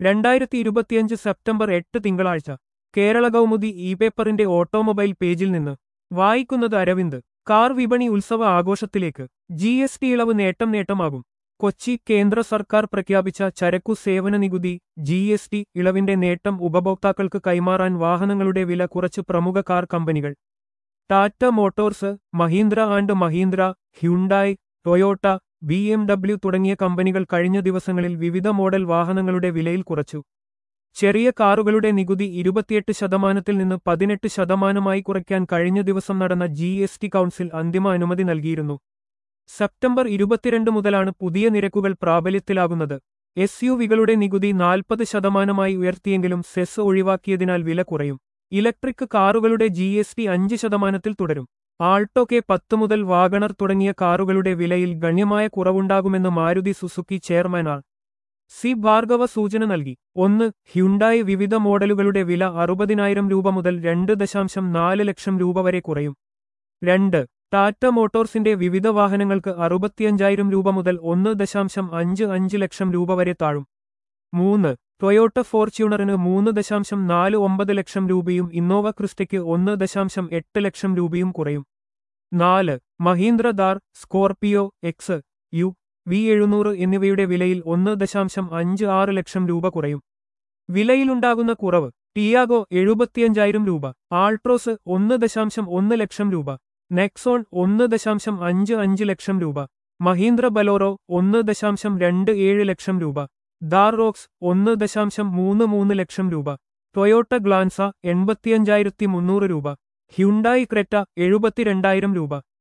രണ്ടായിരത്തി ഇരുപത്തിയഞ്ച് സെപ്റ്റംബർ എട്ട് തിങ്കളാഴ്ച കേരള കൗമുദി ഇ പേപ്പറിന്റെ ഓട്ടോമൊബൈൽ പേജിൽ നിന്ന് വായിക്കുന്നത് അരവിന്ദ് കാർ വിപണി ഉത്സവ ആഘോഷത്തിലേക്ക് ജി എസ് ടി ഇളവ് നേട്ടം നേട്ടമാകും കൊച്ചി കേന്ദ്ര സർക്കാർ പ്രഖ്യാപിച്ച ചരക്കു സേവന നികുതി ജി എസ് ടി ഇളവിന്റെ നേട്ടം ഉപഭോക്താക്കൾക്ക് കൈമാറാൻ വാഹനങ്ങളുടെ വില കുറച്ച് പ്രമുഖ കാർ കമ്പനികൾ Tata motors Mahindra and Mahindra Hyundai Toyota B M W തുടങ്ങിയ കമ്പനികൾ കഴിഞ്ഞ ദിവസങ്ങളിൽ വിവിധ മോഡൽ വാഹനങ്ങളുടെ വിലയിൽ കുറച്ചു ചെറിയ കാറുകളുടെ നികുതി ഇരുപത്തിയെട്ട് ശതമാനത്തിൽ നിന്ന് പതിനെട്ട് ശതമാനമായി കുറയ്ക്കാൻ കഴിഞ്ഞ ദിവസം നടന്ന ജി എസ് ടി കൗൺസിൽ അന്തിമ അനുമതി നൽകിയിരുന്നു സെപ്റ്റംബർ ഇരുപത്തിരണ്ട് മുതലാണ് പുതിയ നിരക്കുകൾ പ്രാബല്യത്തിലാകുന്നത് എസ് യു വികളുടെ നികുതി നാൽപ്പത് ശതമാനമായി ഉയർത്തിയെങ്കിലും സെസ് ഒഴിവാക്കിയതിനാൽ വില കുറയും ഇലക്ട്രിക് കാറുകളുടെ ജി എസ് ടി അഞ്ച് ശതമാനത്തിൽ തുടരും ആൾട്ടോ കെ പത്ത് മുതൽ വാഗണർ തുടങ്ങിയ കാറുകളുടെ വിലയിൽ ഗണ്യമായ കുറവുണ്ടാകുമെന്ന് Maruti Suzuki chairman R C Bhargava സൂചന നൽകി ഒന്ന് ഹ്യുണ്ടായി വിവിധ മോഡലുകളുടെ വില അറുപതിനായിരം രൂപ മുതൽ രണ്ട് ദശാംശം നാല് ലക്ഷം രൂപ വരെ കുറയും രണ്ട് ടാറ്റ മോട്ടോർസിന്റെ വിവിധ വാഹനങ്ങൾക്ക് അറുപത്തിയഞ്ചായിരം രൂപ മുതൽ ഒന്ന് ദശാംശം അഞ്ച് അഞ്ച് ലക്ഷം രൂപ വരെ താഴും മൂന്ന് ടൊയോട്ട ഫോർച്യൂണറിന് മൂന്ന് ദശാംശം നാല് ഒമ്പത് ലക്ഷം രൂപയും ഇന്നോവ ക്രിസ്റ്റയ്ക്ക് ഒന്ന് ദശാംശം എട്ട് ലക്ഷം രൂപയും കുറയും നാല് Mahindra Thar Scorpio X U V എഴുന്നൂറ് എന്നിവയുടെ വിലയിൽ ഒന്ന് ദശാംശം അഞ്ച് ആറ് ലക്ഷം രൂപ കുറയും വിലയിലുണ്ടാകുന്ന കുറവ് ടിയാഗോ എഴുപത്തിയഞ്ചായിരം രൂപ ആൾട്രോസ് ഒന്ന് ദശാംശം ഒന്ന് ലക്ഷം രൂപ നെക്സോൺ ഒന്ന് ദശാംശം അഞ്ച് അഞ്ച് ലക്ഷം രൂപ മഹീന്ദ്ര ബലോറോ ഒന്ന് ദശാംശം രണ്ട് ഏഴ് ലക്ഷം രൂപ ദാർ റോക്സ് ഒന്ന് ദശാംശം മൂന്ന് മൂന്ന് ലക്ഷം രൂപ ടൊയോട്ട ഗ്ലാൻസ എൺപത്തിയഞ്ചായിരത്തി മുന്നൂറ് രൂപ ഹ്യുണ്ടായി ക്രെറ്റ എഴുപത്തിരണ്ടായിരം രൂപ